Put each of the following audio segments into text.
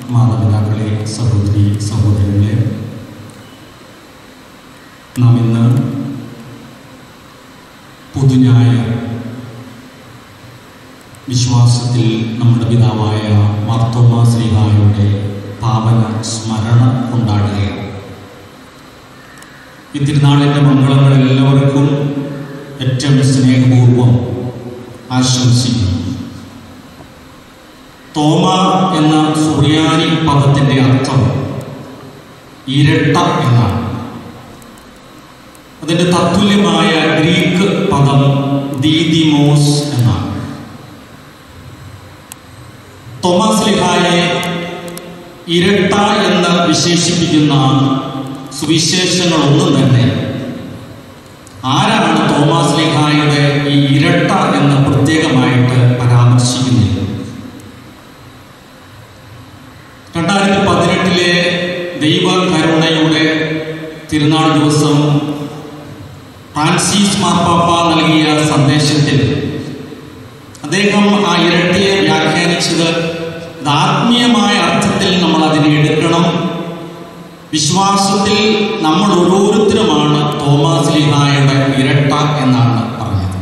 മാതാപിതാക്കളെ സഹോദരി സഹോദരങ്ങളെ നാം ഇന്ന് പുതുഞ്ഞായ വിശ്വാസത്തിൽ നമ്മുടെ പിതാവായ മാർത്തോമാ ശ്രീഹായുടെ പാവന സ്മരണ കൊണ്ടാടുകയാണ് ഈ തിരുനാളിൻ്റെ മംഗളങ്ങൾ എല്ലാവർക്കും ഏറ്റവും സ്നേഹപൂർവം ആശംസിക്കുന്നു തോമ എന്ന സുറിയാനി പദത്തിൻ്റെ അർത്ഥം ഇരട്ട എന്നാണ് അതിൻ്റെ തത്തുല്യമായ ഗ്രീക്ക് പദം ദീദിമോസ് എന്നാണ് തോമസ് ലിഹായെ ഇരട്ട എന്ന് വിശേഷിപ്പിക്കുന്ന സുവിശേഷങ്ങളൊന്നും തന്നെ ആരാണ് തോമസ് ലിഹായുടെ ഈ ഇരട്ട എന്ന് പ്രത്യേകമായിട്ട് പരാമർശിക്കുന്നില്ല രണ്ടായിരത്തി പതിനെട്ടിലെ ദൈവ കരുണയുടെ തിരുനാൾ ദിവസം ഫ്രാൻസിസ് മാർപ്പാപ്പ നൽകിയ സന്ദേശത്തിൽ അദ്ദേഹം ആ ഇരട്ടിയെ വ്യാഖ്യാനിച്ചത് ഇത് ആത്മീയമായ അർത്ഥത്തിൽ നമ്മൾ അതിനെ എടുക്കണം വിശ്വാസത്തിൽ നമ്മൾ ഓരോരുത്തരുമാണ് തോമസ് ലീഹായുടെ ഇരട്ട എന്നാണ് പറഞ്ഞത്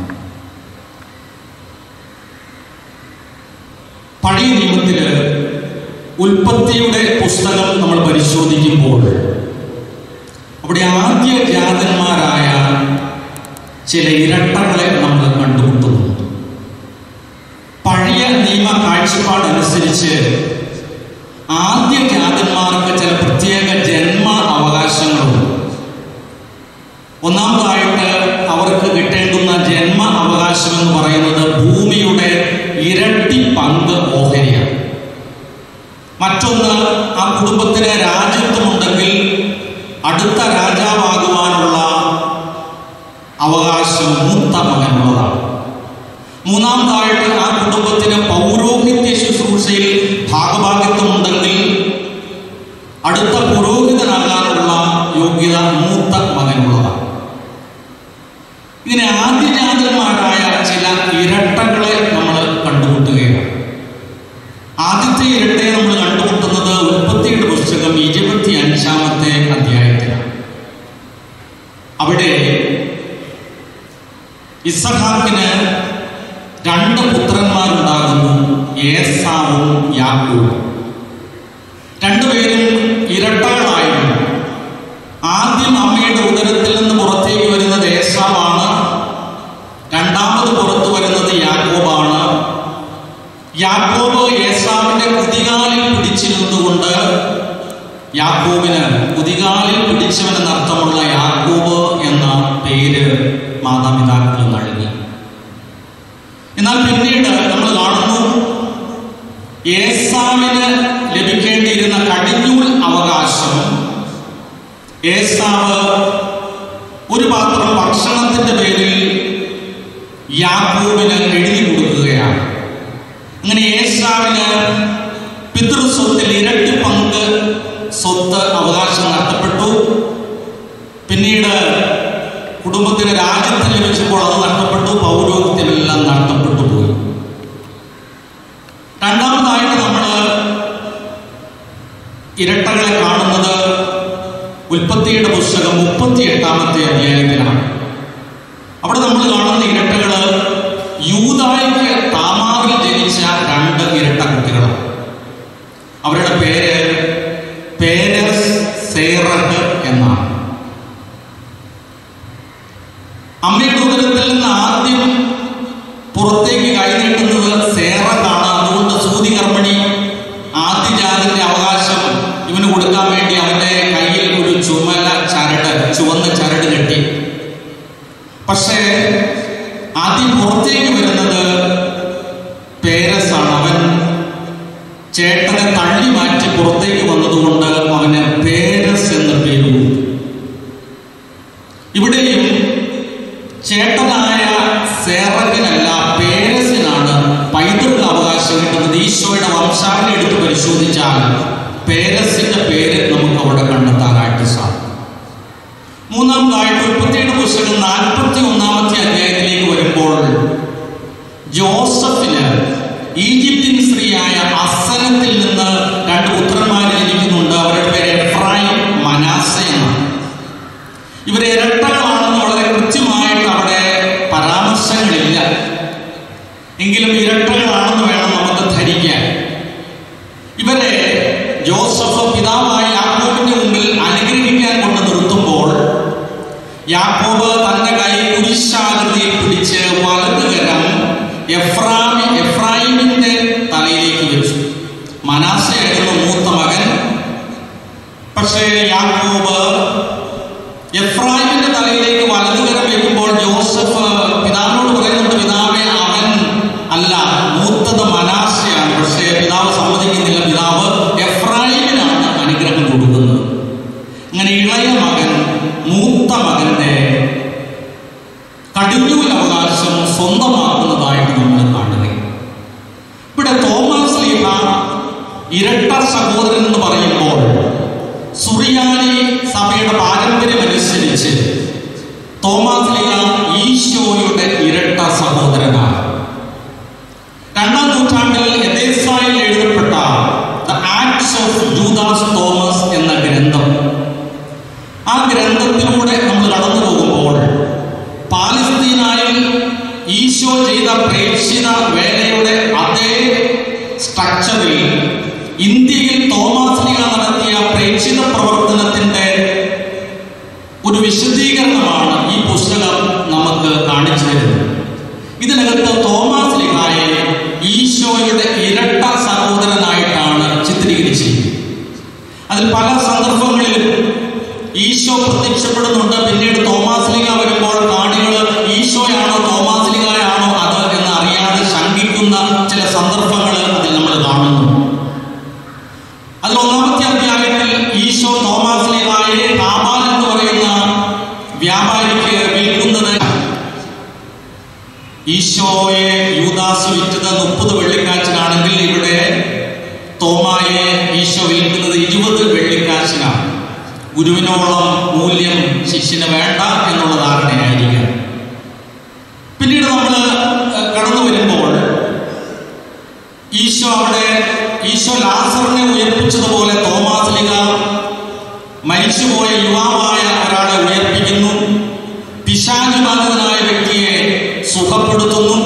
പഴയ നിയമത്തില് ഉൽപ്പത്തിയുടെ പുസ്തകം നമ്മൾ പരിശോധിക്കുമ്പോൾ അവിടെ ആദ്യ ജാതന്മാരായ ചില ഇരട്ടകളെ നമ്മൾ കണ്ടുമുട്ടുന്നു പഴയ നിയമ കാഴ്ചപ്പാടനുസരിച്ച് ആദ്യ ജാതന്മാർക്ക് ചില പ്രത്യേക ജന്മ അവകാശങ്ങളുണ്ട് ഒന്നാമതായിട്ട് അവർക്ക് കിട്ടേണ്ടുന്ന ജന്മ അവകാശം എന്ന് പറയുന്നത് ഭൂമിയുടെ ഇരട്ടി പങ്ക് ഓഹരിയാണ് മറ്റൊന്ന് ആ കുടുംബത്തിന് രാജ്യത്വമുണ്ടെങ്കിൽ അടുത്ത രാജാവാകുവാനുള്ള അവകാശം മൂത്ത മകനുള്ളതാണ് മൂന്നാമതായിട്ട് ആ കുടുംബത്തിന് പൗരോഹിത്യ ശുശ്രൂഷയിൽ ഭാഗഭാഗിത്വമുണ്ടെങ്കിൽ അടുത്ത പുരോഹിതനാകാനുള്ള യോഗ്യത മൂത്ത മകനുള്ളതാണ് ഇങ്ങനെ ആദ്യജാതന്മാരായ ചില ഇരട്ടകളെ നമ്മൾ കണ്ടുമുട്ടുകയാണ് ആദ്യത്തെ ഇരട്ടയെ നമ്മൾ കണ്ടുമുട്ടുന്നത് ഉൽപ്പത്തിയുടെ പുസ്തകം ഇരുപത്തി അഞ്ചാമത്തെ അധ്യായത്തിലാണ് അവിടെ ഇസഹാക്കിന് രണ്ട് പുത്രന്മാരുണ്ടാകുന്നു ഏസാവും യാക്കൂബും രണ്ടുപേരും ഇരട്ടകളായിരുന്നു ആദ്യം അമ്മയുടെ ഉദരത്തിൽ നിന്ന് പുറത്തേക്ക് വരുന്നത് ഏസാവാണ് രണ്ടാമത് പുറത്തു വരുന്നത് യാക്കോബാണ് യാക്കോബ് ഏസാവിന്റെ കുതികാലിൽ പിടിച്ചിരുന്നതുകൊണ്ട് യാക്കോബിന് കുതികാലിൽ പിടിച്ചവൻ എന്നർത്ഥമുള്ള യാക്കോബ് എന്ന പേര് മാതാപിതാക്കൾ നൽകി എന്നാൽ പിന്നീട് നമ്മൾ കാണുന്നു ഏസാവിന് ലഭിക്കേണ്ടിയിരുന്ന കടിഞ്ഞൂൽ അവകാശം ഏസാവ് ഒരു പാത്രം ഭക്ഷണത്തിന്റെ പേരിൽ യാക്കൂബിന് എഴുതി കൊടുക്കുകയാണ് അങ്ങനെ ഏസാവിന് പിതൃസ്വത്തിൽ ഇരട്ടി പങ്ക് സ്വത്ത് അവകാശം നഷ്ടപ്പെട്ടു പിന്നീട് കുടുംബത്തിന് രാജ്യത്ത് ലഭിച്ചപ്പോൾ അത് നഷ്ടപ്പെട്ടു പൗരോഹിത്യമെല്ലാം നഷ്ടപ്പെട്ടു പോയി രണ്ടാമതായിട്ട് നമ്മൾ ഇരട്ടകളെ കാണുന്നത് ഉൽപ്പത്തിയുടെ പുസ്തകം മുപ്പത്തി എട്ടാമത്തെ അധ്യായത്തിലാണ് അവിടെ നമ്മൾ കാണുന്ന ഇരട്ടകള് യൂതായിക്ക് താമാറിൽ ജനിച്ച രണ്ട് ഇരട്ട കുട്ടികളാണ് അവരുടെ പേര് പേരസ് സേറഹ് എന്നാണ് അമ്മയുടെ ഉദരത്തിൽ നിന്ന് ആദ്യം പുറത്തേക്ക് കൈനീട്ടുന്നത് സേറഹാണ് അതുകൊണ്ട് സൂതി കർമ്മണി ആദ്യജാതിന്റെ അവകാശം ഇവന് കൊടുക്കാൻ വേണ്ടി അവന്റെ കയ്യിൽ ഒരു ചുമല ചരട് ചുവന്ന ചരട് കെട്ടി പക്ഷേ ആദ്യം പുറത്തേക്ക് വരുന്നത് പേരസാണ് അവൻ ചേട്ടനെ തള്ളി മാറ്റി പുറത്തേക്ക് വന്നതുകൊണ്ട് അവന് പേരസ് എന്ന പേര് കൊടുത്തു ഇവിടെയും ചേട്ടനായ സേറകിനല്ല പേരസിനാണ് പൈതൃക അവകാശം കിട്ടുന്നത് ഈശോയുടെ വംശാവലി എടുത്ത് പരിശോധിച്ചാൽ പേരസിന്റെ പേര് നമുക്ക് അവിടെ കണ്ടെത്താനായിട്ട് സാധിക്കും മൂന്നാമതായിട്ട് ഉൽപ്പത്തിയുടെ പുസ്തകം നാൽപ്പത്തി ഒന്നാമത്തെ അധ്യായത്തിലേക്ക് വരുമ്പോൾ ജോസഫിന് ഈജിപ്തിൻ സ്ത്രീയായ അസനത്തിൽ നിന്ന് രണ്ട് പുത്രന്മാർ മനാസയായിരുന്നു മൂത്ത മകൻ പക്ഷേ യാക്കോബ് എഫ്രായിമിന്റെ തലയിലേക്ക് വലതുകരം വയ്ക്കുമ്പോൾ ജോസഫ് പിതാവിനോട് പറയുന്നുണ്ട് പിതാവെ അവൻ അല്ല മൂത്തത് മനാശയാണ് പക്ഷേ പിതാവ് സമ്മതിക്കുന്നില്ല പിതാവ് എഫ്രായിമിനാണ് അനുഗ്രഹം കൊടുക്കുന്നത് അങ്ങനെ ഇളയ മകൻ മൂത്ത മകന്റെ കടിഞ്ഞൂൽ അവകാശം സ്വന്തമാക്കുന്നതായിട്ട് നമ്മൾ കാണുകയും ഇവിടെ തോമസ് ലീഹ ഇരട്ട സഹോദരൻ എന്ന് പറയുമ്പോൾ സുറിയാനി സഭയുടെ പാരമ്പര്യം അനുസരിച്ച് തോമസ് ലീഹ ഈശോയുടെ ഇരട്ട സഹോദരനാണ് രണ്ടാം നൂറ്റാണ്ടിൽ എതേസായിൽ എഴുതപ്പെട്ട the acts of Judas Thomas എന്ന ഗ്രന്ഥം ആ ഗ്രന്ഥത്തിലൂടെ നമ്മൾ കടന്നു പോകുമ്പോൾ പാലസ്തീനായിൽ ഈശോ ചെയ്ത പ്രേക്ഷിത വേലയുടെ അതേ സ്ട്രക്ചറിൽ ഇന്ത്യയിൽ തോമസ് ലീഗ നടത്തിയ പ്രേക്ഷിത പ്രവർത്തനത്തിന്റെ ഒരു വിശദീകരണമാണ് ഈ പുസ്തകം നമുക്ക് കാണിച്ചു തരുന്നത് ഇതിനകത്ത് തോമസ് ലിഹായെ ഈശോയുടെ ഇരട്ട സഹോദരനായിട്ടാണ് ചിത്രീകരിച്ചിരിക്കുന്നത് അതിൽ പല സന്ദർഭങ്ങളിലും ഈശോ പ്രത്യക്ഷപ്പെടുന്നുണ്ട് പിന്നീട് തോമാസ് ലിഗ വരുമ്പോൾ കാണികൾ ഈശോയാണോ തോമാസ് ലിഗയാണോ അത് എന്ന് അറിയാതെ ശങ്കിക്കുന്ന ചില സന്ദർഭങ്ങൾ അതിൽ നമ്മൾ കാണുന്നു അതിൽ ഒന്നാമത്തെ അധ്യായത്തിൽ ഈശോ തോമാസ് ലിഗായെ കാമാൽ എന്ന് പറയുന്ന വ്യാപാരിക്ക് വിൽക്കുന്നത് ഈശോയെ യൂദാസ് വിറ്റത് മുപ്പത് വെള്ളിക്കാച്ചിനാണെങ്കിൽ ഇവിടെ തോമായെ ഈശോ വിൽക്കുന്നത് ഇരുപത് വെള്ളിക്കാശിനാണ് ഗുരുവിനോളം മൂല്യം ശിഷ്യന് വേണ്ട എന്നുള്ള ധാരണയായിരിക്കാം പിന്നീട് നമ്മൾ കടന്നു വരുമ്പോൾ ഈശോ അവിടെ ഈശോ ലാസറിനെ ഉയർപ്പിച്ചതുപോലെ തോമാസ് ലിഗ മരിച്ചുപോയ യുവാവായ ഒരാളെ ഉയർപ്പിക്കുന്നു പിശാചുബാധിതനായ വ്യക്തിയെ സുഖപ്പെടുത്തുന്നു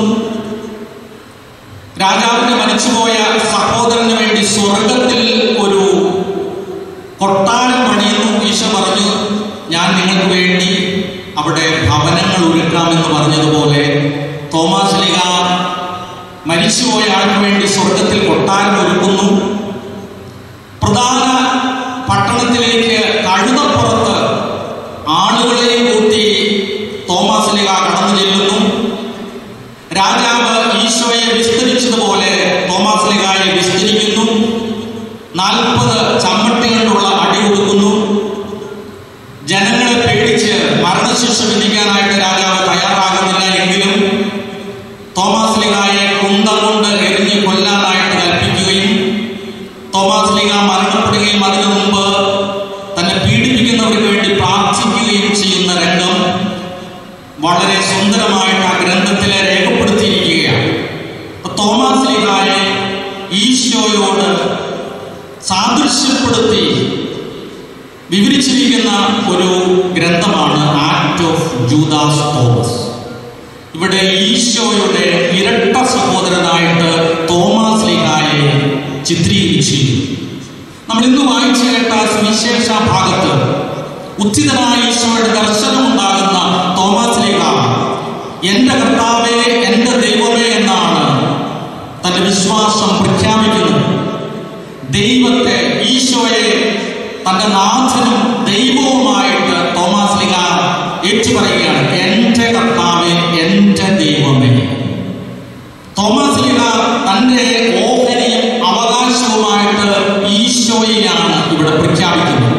രാജാവിന്റെ മരിച്ചുപോയ സഹോദരന് വേണ്ടി സ്വർഗത്തിൽ ഒരു കൊട്ടാരം പണിയുന്നു ഈശോ പറഞ്ഞു ഞാൻ നിങ്ങൾക്ക് വേണ്ടി അവിടെ ഭവനങ്ങൾ ഒരുക്കാമെന്ന് പറഞ്ഞതുപോലെ തോമാസ് ലിഗ മരിച്ചുപോയ ആൾക്ക് വേണ്ടി സ്വർഗത്തിൽ കൊട്ടാരം ഒരുക്കുന്നു പ്രധാന പട്ടണത്തിലേക്ക് കഴുതപ്പുറത്ത് ആളുകളെ കൂട്ടി തോമസ് ലിഗ കടന്നു ചെല്ലുന്നു രാജാവ് ഈശോയെ വിസ്തരിച്ചതുപോലെ തോമസ് ലിഗായെ വിസ്തരിക്കുന്നു നാൽപ്പത് ചമ്മട്ടികളുള്ള അടി കൊടുക്കുന്നു ജനങ്ങളെ പേടിച്ച് മരണശിക്ഷ വിധിക്കാനായിട്ട് രാജാവ് തയ്യാറാകുന്നില്ല എങ്കിലും തോമസ് ലിഗായെ കുന്തം കൊണ്ട് എറിഞ്ഞ് കൊല്ലാനായിട്ട് കൽപ്പിക്കുകയും തോമസ് ലിഗ മരണപ്പെടുകയും അതിനു മുമ്പ് തന്നെ പീഡിപ്പിക്കുന്നവർക്ക് വേണ്ടി പ്രാർത്ഥിക്കുകയും ചെയ്യുന്ന രംഗം വളരെ സുന്ദരമായിട്ട് ആ ഗ്രന്ഥത്തിൽ രേഖപ്പെടുത്തിയിരിക്കുകയാണ് അപ്പൊ തോമസ് ലിഗായെ ഈശോയോട് സാദൃശ്യപ്പെടുത്തി വിവരിച്ചിരിക്കുന്ന ഒരു ഗ്രന്ഥമാണ് ആക്ട് ഓഫ് ജൂദാസ് തോമസ് ഇവിടെ ഈശോയുടെ ഇരട്ട സഹോദരനായിട്ട് തോമസ് ലിഹായെ ചിത്രീകരിച്ചിരിക്കുന്നു നമ്മൾ ഇന്ന് വായിച്ചു കേട്ട സുവിശേഷ ഭാഗത്ത് ഉച്ചിതനായ ഈശോയുടെ ദർശനം ഉണ്ടാകുന്ന തോമസ് ലിഹ എന്റെ കർത്താവേ എന്റെ ദൈവമേ എന്നാണ് തന്റെ വിശ്വാസം പ്രഖ്യാപിക്കുന്നത് ദൈവത്തെ ഈശോയെ തന്റെ നാഥനും ദൈവവുമായിട്ട് തോമസ് ലിഗ ഏറ്റു പറയുകയാണ് എന്റെ കർത്താവെ എന്റെ ദൈവമേ തോമസ് ലിഗ തന്റെ ഓഹരിയും അവകാശവുമായിട്ട് ഈശോയെയാണ് ഇവിടെ പ്രഖ്യാപിക്കുന്നത്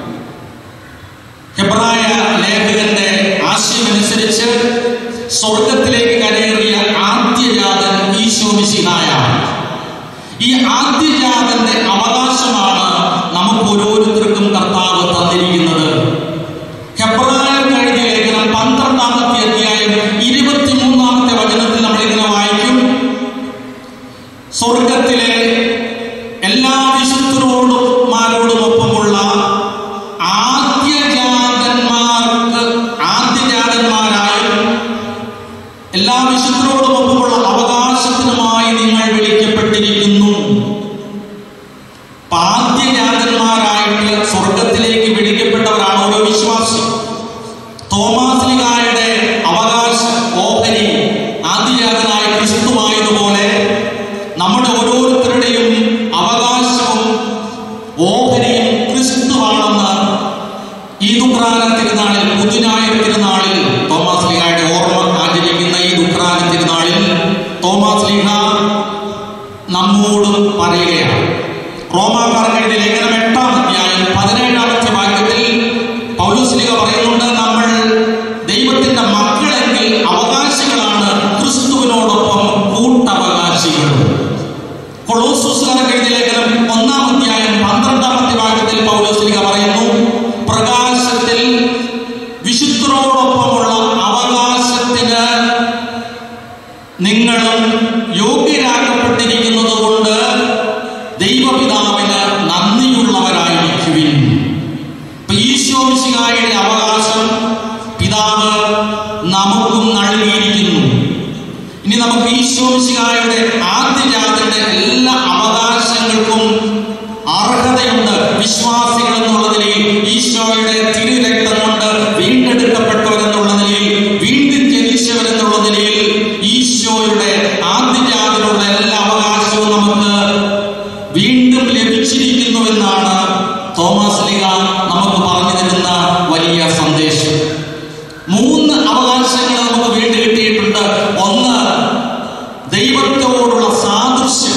ഹെബ്രായ ലേഖകന്റെ ആശയമനുസരിച്ച് സ്വർഗത്തിലേക്ക് കരയേറിയ ആദ്യജാതൻ ഈശോ മിശിഹായാണ് ഈ ആദ്യജാതന്റെ അവകാശമാണ് നമുക്ക് ഓരോരുത്തർക്കും കർത്താവ് തന്നിരിക്കുന്നത് ഹെബ്രായർക്ക് എഴുതിയ ലേഖനം പന്ത്രണ്ടാമത്തെ അധ്യായം ഇരുപത്തിമൂന്നാമത്തെ വചനത്തിൽ നമ്മൾ ഇങ്ങനെ വായിക്കും സ്വർഗത്തിലെ എല്ലാ വിശുദ്ധരോടുമാരോടും ഒപ്പമുള്ള ആദ്യജാതന്മാർക്ക് ആദ്യജാതന്മാരായും എല്ലാ വിശുദ്ധരോടും ഒപ്പമുള്ള അവകാശത്തിനുമായി നിങ്ങൾ വിളിക്കപ്പെട്ടിരിക്കുന്നു പാദ്യജാതന്മാരായിട്ട് സ്വർഗത്തിലേക്ക് വിളിക്കപ്പെട്ടവരാണ് ഓരോ വിശ്വാസി തോമാസ്ലികായുടെ അവകാശ ഓഹരി ആദ്യജാതനായ ക്രിസ്തുവായതുപോലെ നമ്മുടെ ഓരോരുത്തരുടെയും അവകാശ റോമാക്കാർക്ക് എഴുതിയ ലേഖനം എട്ടാം അധ്യായം പതിനേഴാമത്തെ വാക്യത്തിൽ പൗലോസ്ലിക പറയുന്നുണ്ട് നമ്മൾ ദൈവത്തിന്റെ മക്കളെങ്കിൽ അവകാശികളാണ് ക്രിസ്തുവിനോടൊപ്പം കൂട്ടവകാശികളും കൊളോസൂസുകാർക്ക് എഴുതിയ ലേഖനം ഒന്നാം അധ്യായം പന്ത്രണ്ടാമത്തെ വാക്യത്തിൽ പൗലോസ്ലിക പറയുന്നു പ്രകാശത്തിൽ വിശുദ്ധരോടൊപ്പമുള്ള അവകാശത്തിന് നിങ്ങളും യോഗ്യരാക്കപ്പെട്ടിരിക്കുന്നത് കൊണ്ട് ദൈവപിതാവിന് നന്ദിയുള്ളവരായിരിക്കുവിൻ ഇപ്പൊ ഈശോമിശിഹായുടെ അവകാശം പിതാവ് നമുക്കും നൽകിയിരിക്കുന്നു ഇനി നമുക്ക് ഈശോമിശിഹായുടെ ആദ്യജാതന്റെ എല്ലാ അവകാശങ്ങൾക്കും അർഹതയുണ്ട് വിശ്വാസികൾ എന്നുള്ള നിലയിൽ ഈശോയുടെ തിരുരക്തം കൊണ്ട് വീണ്ടെടുക്കപ്പെട്ടവരെന്നുള്ള നിലയിൽ വീണ്ടും ജനിച്ചവരെന്നുള്ള നിലയിൽ ഈശോയുടെ ആദ്യജാതനുള്ള എല്ലാ അവകാശവും നമുക്ക് വീണ്ടും ലഭിച്ചിരിക്കുന്നുവെന്നാണ് തോമസ് ലിഗ നമുക്ക് പറഞ്ഞു തരുന്ന വലിയ സന്ദേശം മൂന്ന് അവകാശങ്ങൾ നമുക്ക് വീണ്ടും കിട്ടിയിട്ടുണ്ട് ഒന്ന് ദൈവത്തോടുള്ള സാദൃശ്യം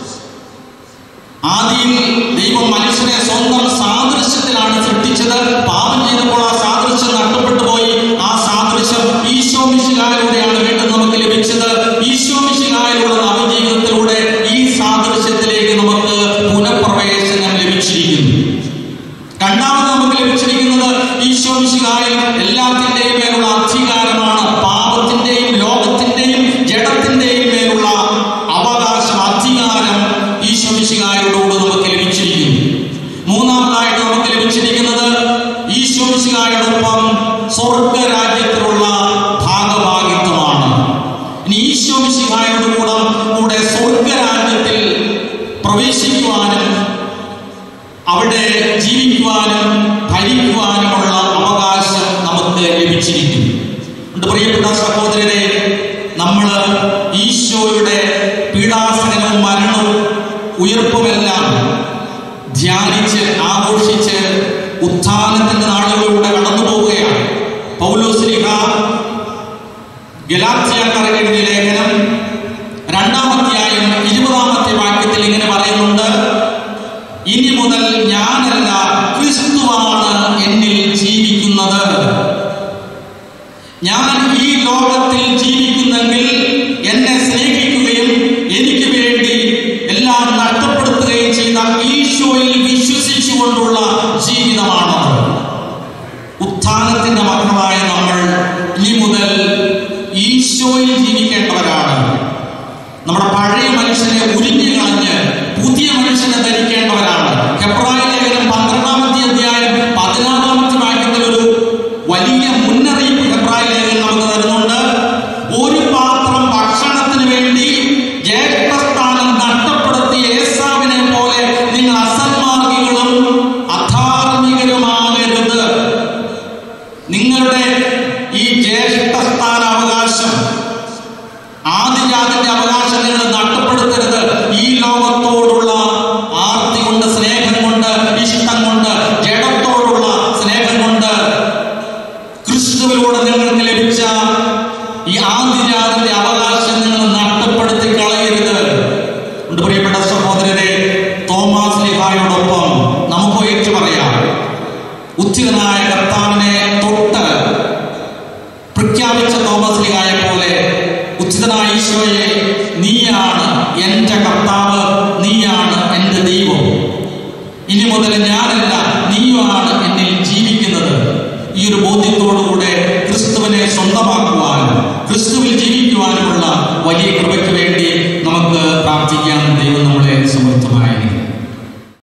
ആദ്യം ദൈവം മനുഷ്യനെ സ്വന്തം സാദൃശ്യത്തിലാണ് സൃഷ്ടിച്ചത് പാപം ചെയ്തപ്പോൾ ആ സാദൃശ്യം നഷ്ടപ്പെട്ടു പോയി ആ സാദൃശ്യം ഈശോ മിശിഹായിലൂടെയാണ് വീണ്ടും നമുക്ക് ലഭിച്ചത് ഈശോ മിശിഹായിലുള്ള നവജീവിതത്തിലൂടെ ഈ സാദൃശ്യത്തിലേക്ക് നമുക്ക് പുനഃപ്രവേശനം ലഭിച്ചിരിക്കുന്നു രണ്ടാമത് നമുക്ക് ലഭിച്ചിരിക്കുന്നത് ഈശോ മിശിഹായിൽ എല്ലാത്തിന്റെയും മേലുള്ള അധികാരമാണ് പാപത്തിന്റെയും ലോകത്തിന്റെയും ജഡത്തിന്റെയും മേലുള്ള അവകാശം അധികാരം ഈശോ മിശിഹായോടുകൂടി നമുക്ക് ലഭിച്ചിരിക്കുന്നു മൂന്നാമതായിട്ട് നമുക്ക് ലഭിച്ചിരിക്കുന്നത് ഈശോ മിശിഹായോടൊപ്പം സ്വർഗരാജ്യത്തിലുള്ള ഭാഗഭാഗിത്വമാണ് ഇനി ഈശോ മിശിഹായോട് കൂടെ കൂടെ സ്വർഗരാജ്യത്തിൽ പ്രവേശിക്കുവാനും അവിടെ ജീവിക്കുവാനും ഭരിക്കുവാനുമുള്ള അവകാശം നമുക്ക് ലഭിച്ചിരിക്കുന്നു അതുകൊണ്ട് പ്രിയപ്പെട്ട സഹോദരരെ നമ്മൾ ഈശോയുടെ പീഡാസനവും മരണവും ഉയർപ്പുമെല്ലാം ധ്യാനിച്ച് ആഘോഷിച്ച് ഉത്ഥാനത്തിന്റെ നാളുകളിലൂടെ കടന്നു പോവുകയാണ് പൗലോസ്ലിഹ ഗലാത്യാക്കാർക്ക് എഴുതിയ ലേഖനം രണ്ടാമധ്യായം ഇരുപതാമത്തെ വാക്യത്തിൽ ഇങ്ങനെ പറയുന്നുണ്ട് ഇനി മുതൽ ഞാനല്ല ക്രിസ്തുവാണ് എന്നിൽ ജീവിക്കുന്നത് ഞാൻ ഈ ലോകത്തിൽ ജീവിക്കുന്നെങ്കിൽ എന്നെ സ്നേഹിക്കുകയും എനിക്ക് വേണ്ടി എല്ലാം നഷ്ടപ്പെടുത്തുകയും ചെയ്ത ഈശോയിൽ വിശ്വസിച്ചുകൊണ്ടുള്ള ജീവിതമാണത് ഉത്ഥാനത്തിന്റെ മക്കളായ നമ്മൾ ഇനി മുതൽ ഈശോയിൽ ജീവിക്കേണ്ടവരാണ് നമ്മുടെ പഴയ മനുഷ്യനെ ഉരിഞ്ഞു കളഞ്ഞ് പുതിയ മനുഷ്യനെ ധരിക്കേണ്ടവരാണ് ഹെബ്രായ ലേഖനം പന്ത്രണ്ടാമത്തെ അധ്യായം പതിനാറാമത്തെ വാക്യത്തിൽ ഒരു വലിയ മുന്നറിയിപ്പ് ഹെബ്രായ ലേഖനം നമുക്ക് തരുന്നുണ്ട് ഒരു പാത്രം ഭക്ഷണത്തിന് വേണ്ടി ജ്യേഷ്ഠസ്ഥാനം നഷ്ടപ്പെടുത്തിയ ഏസാവിനെ പോലെ നിങ്ങൾ അസന്മാർഗികളും അധാർമികരുമാകരുത് നിങ്ങളുടെ ഈ ജ്യേഷ്ഠസ്ഥാന അവകാശം ആദിജാതിന്റെ അവകാശം നിങ്ങൾ നഷ്ടപ്പെടുത്തരുത് ഈ ലോകത്തോടുള്ള ആർത്തി കൊണ്ട് സ്നേഹം കൊണ്ട് ഇഷ്ടം കൊണ്ട് ജഡത്തോടുള്ള സ്നേഹം കൊണ്ട് ക്രിസ്തുവിലൂടെ നിങ്ങൾക്ക് ലഭിച്ച ഈ ആദിജാതിന്റെ അവകാശം നിങ്ങൾ നഷ്ടപ്പെടുത്തി കളയരുത് ഉണ്ട് പ്രിയപ്പെട്ട സഹോദരരെ തോമാസ് ലിഹായോടൊപ്പം നമുക്ക് ഏറ്റു പറയാം ഉച്ചിതനായ കർത്താവിനെ തൊട്ട് പ്രഖ്യാപിച്ച തോമസ് ലിഹായെ പോലെ ഉച്ചിതനായ ഈശോയെ നീയാണ് എൻ്റെ കർത്താവ് നീയാണ് എൻ്റെ ദൈവം ഇനി മുതൽ ഞാനല്ല നീയുമാണ് എന്നിൽ ജീവിക്കുന്നത് ഈ ഒരു ബോധ്യത്തോടുകൂടെ ക്രിസ്തുവിനെ സ്വന്തമാക്കുവാനും ക്രിസ്തുവിൽ ജീവിക്കുവാനുമുള്ള വലിയ കൃപയ്ക്ക്